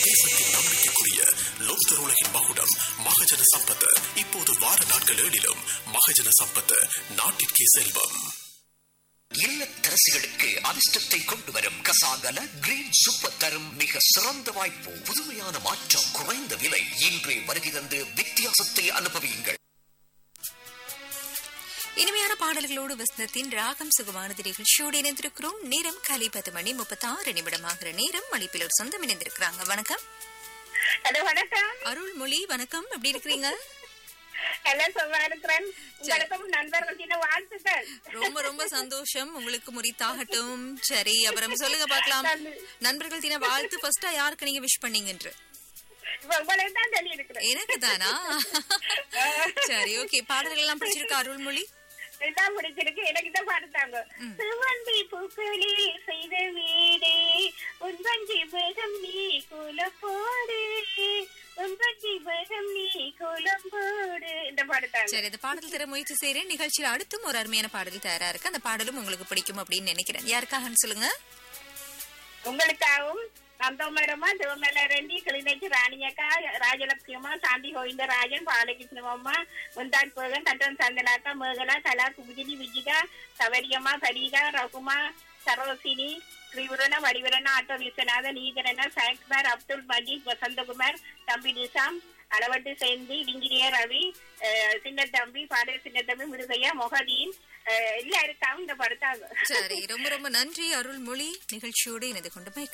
தேசத்தின் நம்பிக்கைக்குரிய லோக்தர் உலகின் மகுடம் மகஜன சம்பத் இப்போது வார நாட்கள் ஏழிலும் மகஜன சம்பத் நாட்டிற்கே செல்வம் இல்லத்தரசிகளுக்கு அதிர்ஷ்டத்தை கொண்டு வரும் கசாகல கிரீன் சூப்பர் தரும் மிக சிறந்த வாய்ப்பு புதுமையான மாற்றம் குறைந்த விலை இன்றே வருகை தந்து வித்தியாசத்தை அனுபவியுங்கள் இனிமையான பாடல்களோடு வசந்தத்தின் ராகம் சுகமானது நிகழ்ச்சியோடு இணைந்திருக்கிறோம் நேரம் காலை பத்து மணி முப்பத்தி ஆறு நிமிடமாகிற நேரம் மணிப்பில் ஒரு சொந்தம் இணைந்திருக்கிறாங்க வணக்கம் ஹலோ வணக்கம் அருள்மொழி வணக்கம் எப்படி இருக்கிறீங்க எல்லாம் சும்மா இருக்கிறேன் உங்களுக்கும் நண்பர்கள் வாழ்த்துக்கள் ரொம்ப ரொம்ப சந்தோஷம் உங்களுக்கு முறித்தாகட்டும் சரி அப்புறம் சொல்லுங்க பார்க்கலாம் நண்பர்கள் தின வாழ்த்து ஃபர்ஸ்டா யாருக்கு நீங்க விஷ் பண்ணீங்கன்று இப்ப உங்களுக்கு தான் சொல்லி இருக்கிறேன் எனக்கு தானா சரி ஓகே பாடல்கள் எல்லாம் பிடிச்சிருக்கா அருள்மொழி இதான் பிடிச்சிருக்கு எனக்கு தான் பாடுத்தாங்க சிவந்தி பூக்களில் செய்த வீடே உன்பஞ்சி வேகம் நீ குலப்போடு உன்பஞ்சி வேகம் நீ குலப்போடு இந்த பாடுத்தாங்க சரி இந்த பாடல் தர முயற்சி செய்றேன் நிகழ்ச்சியில் அடுத்தும் ஒரு அருமையான பாடல் தயாரா இருக்கு அந்த பாடலும் உங்களுக்கு பிடிக்கும் அப்படின்னு நினைக்கிறேன் யாருக்காகன்னு சொல்லுங்க உங்களுக்காகவும் நந்தோமரமா சிவமலரண்டி கிளிநொச்சி ராணியக்கா ராஜலட்சுமியம்மா சாந்தி கோவிந்தராஜன் பாலகிருஷ்ணம்மா முந்தாட் போகன் கட்டன் சந்தனாக்கா மேகலா கலா குமுதினி விஜிகா சவரியம்மா பரீகா ரகுமா சரோசினி திரிபுரன வடிவரன ஆட்டோ விஸ்வநாதன் ஈகரன சயக்மார் அப்துல் மஜீத் வசந்தகுமார் தம்பி நிசாம் அளவட்டு சேர்ந்து இங்கிரிய ரவி அஹ், சின்னத்தம்பி பாடல் சின்னத்தம்பி முருகையா மொஹதீன் அஹ், எல்லாருக்காகவும் இந்த படுத்தாங்க சரி ரொம்ப ரொம்ப நன்றி அருள்மொழி நிகழ்ச்சியோடு இணைந்து கொண்டு